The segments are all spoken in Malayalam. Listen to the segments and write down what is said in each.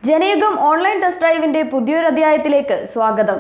ജനയുഗം ഓൺലൈൻ ടെസ്റ്റ് ഡ്രൈവിന്റെ പുതിയൊരു അധ്യായത്തിലേക്ക് സ്വാഗതം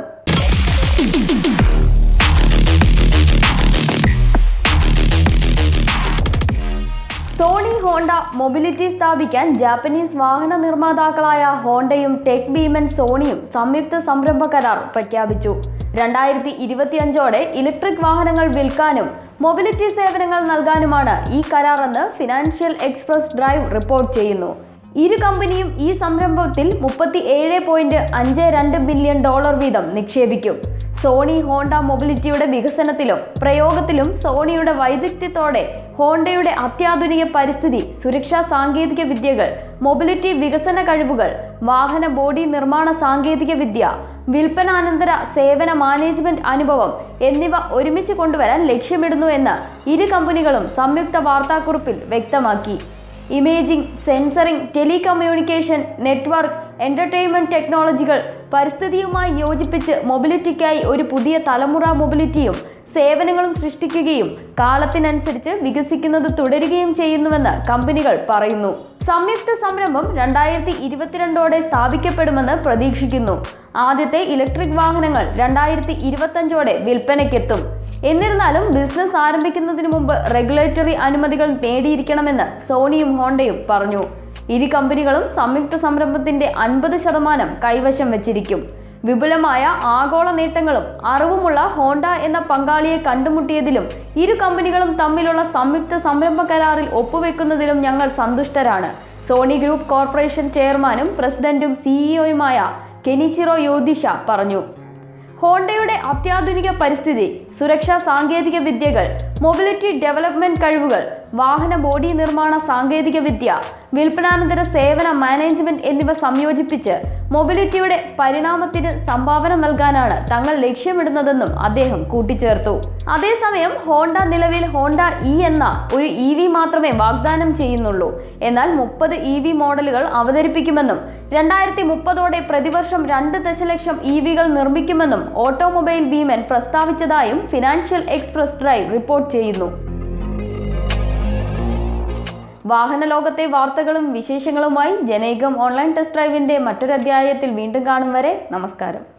സോണി ഹോണ്ട മൊബിലിറ്റി സ്ഥാപിക്കാൻ ജാപ്പനീസ് വാഹന നിർമ്മാതാക്കളായ ഹോണ്ടയും ടെക് ബീമൻ സോണിയും സംയുക്ത സംരംഭ കരാർ പ്രഖ്യാപിച്ചു രണ്ടായിരത്തി ഇരുപത്തിയഞ്ചോടെ ഇലക്ട്രിക് വാഹനങ്ങൾ വിൽക്കാനും മൊബിലിറ്റി സേവനങ്ങൾ നൽകാനുമാണ് ഈ കരാറെന്ന് ഫിനാൻഷ്യൽ എക്സ്പ്രസ് ഡ്രൈവ് റിപ്പോർട്ട് ചെയ്യുന്നു ഇരു കമ്പനിയും ഈ സംരംഭത്തിൽ മുപ്പത്തി ഏഴ് പോയിന്റ് അഞ്ച് രണ്ട് ബില്യൺ ഡോളർ വീതം നിക്ഷേപിക്കും സോണി ഹോണ്ട മൊബിലിറ്റിയുടെ വികസനത്തിലും പ്രയോഗത്തിലും സോണിയുടെ വൈദഗ്ധ്യത്തോടെ ഹോണ്ടയുടെ അത്യാധുനിക പരിസ്ഥിതി സുരക്ഷാ സാങ്കേതിക വിദ്യകൾ മൊബിലിറ്റി വികസന കഴിവുകൾ വാഹന ബോഡി നിർമ്മാണ സാങ്കേതിക വിദ്യ വിൽപ്പനാനന്തര സേവന മാനേജ്മെന്റ് അനുഭവം എന്നിവ ഒരുമിച്ച് കൊണ്ടുവരാൻ ലക്ഷ്യമിടുന്നു എന്ന് ഇരു കമ്പനികളും സംയുക്ത വാർത്താക്കുറിപ്പിൽ വ്യക്തമാക്കി imaging sensoring telecommunication network entertainment ടെക്നോളജികൾ പരിസ്ഥിതിയുമായി യോജിപ്പിച്ച് മൊബിലിറ്റിക്കായി ഒരു പുതിയ തലമുറ മൊബിലിറ്റിയും സേവനങ്ങളും സൃഷ്ടിക്കുകയും കാലത്തിനനുസരിച്ച് വികസിക്കുന്നത് തുടരുകയും ചെയ്യുന്നുവെന്ന് കമ്പനികൾ പറയുന്നു സംയുക്ത സംരംഭം രണ്ടായിരത്തി ഇരുപത്തിരണ്ടോടെ സ്ഥാപിക്കപ്പെടുമെന്ന് പ്രതീക്ഷിക്കുന്നു ആദ്യത്തെ ഇലക്ട്രിക് വാഹനങ്ങൾ രണ്ടായിരത്തി ഇരുപത്തഞ്ചോടെ വിൽപ്പനയ്ക്കെത്തും എന്നിരുന്നാലും ബിസിനസ് ആരംഭിക്കുന്നതിന് മുമ്പ് റെഗുലേറ്ററി അനുമതികൾ നേടിയിരിക്കണമെന്ന് സോണിയും ഹോണ്ടയും പറഞ്ഞു ഇരു കമ്പനികളും സംയുക്ത സംരംഭത്തിന്റെ അൻപത് ശതമാനം കൈവശം വെച്ചിരിക്കും വിപുലമായ ആഗോള നേട്ടങ്ങളും അറിവുമുള്ള ഹോണ്ട എന്ന പങ്കാളിയെ കണ്ടുമുട്ടിയതിലും ഇരു കമ്പനികളും തമ്മിലുള്ള സംയുക്ത സംരംഭ കരാറിൽ ഒപ്പുവെക്കുന്നതിലും ഞങ്ങൾ സന്തുഷ്ടരാണ് സോണി ഗ്രൂപ്പ് കോർപ്പറേഷൻ ചെയർമാനും പ്രസിഡന്റും സിഇഒയുമായ കെനിച്ചിറോ യോദിഷ പറഞ്ഞു ഹോണ്ടയുടെ അത്യാധുനിക പരിസ്ഥിതി സുരക്ഷാ സാങ്കേതിക വിദ്യകൾ മൊബിലിറ്റി ഡെവലപ്മെന്റ് കഴിവുകൾ വാഹന ബോഡി നിർമ്മാണ സാങ്കേതിക വിദ്യ വിൽപ്പനാനന്തര സേവന മാനേജ്മെന്റ് എന്നിവ സംയോജിപ്പിച്ച് മൊബിലിറ്റിയുടെ പരിണാമത്തിന് സംഭാവന നൽകാനാണ് തങ്ങൾ ലക്ഷ്യമിടുന്നതെന്നും അദ്ദേഹം കൂട്ടിച്ചേർത്തു അതേസമയം ഹോണ്ട നിലവിൽ ഹോണ്ട ഇ എന്ന ഒരു ഇ വി മാത്രമേ വാഗ്ദാനം ചെയ്യുന്നുള്ളൂ എന്നാൽ മുപ്പത് ഇ വി മോഡലുകൾ അവതരിപ്പിക്കുമെന്നും രണ്ടായിരത്തി മുപ്പതോടെ പ്രതിവർഷം രണ്ട് ദശലക്ഷം ഇ വികൾ നിർമ്മിക്കുമെന്നും ഓട്ടോമൊബൈൽ ഭീമൻ പ്രസ്താവിച്ചതായും ഫിനാൻഷ്യൽ എക്സ്പ്രസ് ഡ്രൈവ് റിപ്പോർട്ട് ചെയ്യുന്നു വാഹന ലോകത്തെ വാർത്തകളും വിശേഷങ്ങളുമായി ജനൈകം ഓൺലൈൻ ടെസ്റ്റ് ഡ്രൈവിന്റെ മറ്റൊരു അധ്യായത്തിൽ വീണ്ടും കാണും വരെ നമസ്കാരം